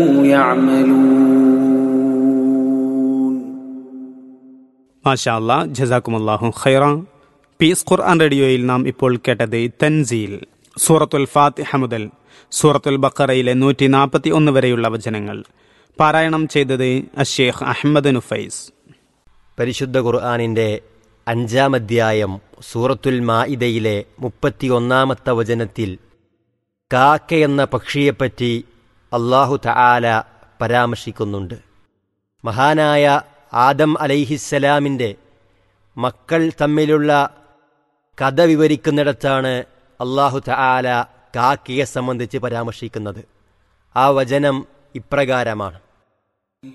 يعملون മാഷാ അല്ലാ ജസാക്കുമല്ലാഹു ഖൈറ പീസ് ഖുർആൻ റേഡിയോയിൽ നാം ഇപ്പോൾ കേട്ടത് തൻസീൽ സൂറത്തുൽ ഫാത്തിഹ മുതൽ സൂറത്തുൽ ബക്കറയിലെ നൂറ്റി നാൽപ്പത്തി ഒന്ന് വരെയുള്ള വചനങ്ങൾ പാരായണം ചെയ്തത് അഷേഖ് അഹമ്മദ് നുഫൈസ് പരിശുദ്ധ ഖുർആാനിൻ്റെ അഞ്ചാം അധ്യായം സൂറത്തുൽ മാഇദയിലെ മുപ്പത്തിയൊന്നാമത്തെ വചനത്തിൽ കാക്ക എന്ന പക്ഷിയെപ്പറ്റി അള്ളാഹു തആല പരാമർശിക്കുന്നുണ്ട് മഹാനായ ആദം അലൈഹിസ്സലാമിൻ്റെ മക്കൾ തമ്മിലുള്ള കഥ വിവരിക്കുന്നിടത്താണ് അള്ളാഹു തആല കാക്കയെ സംബന്ധിച്ച് പരാമർശിക്കുന്നത് ആ വചനം ഇപ്രകാരമാണ്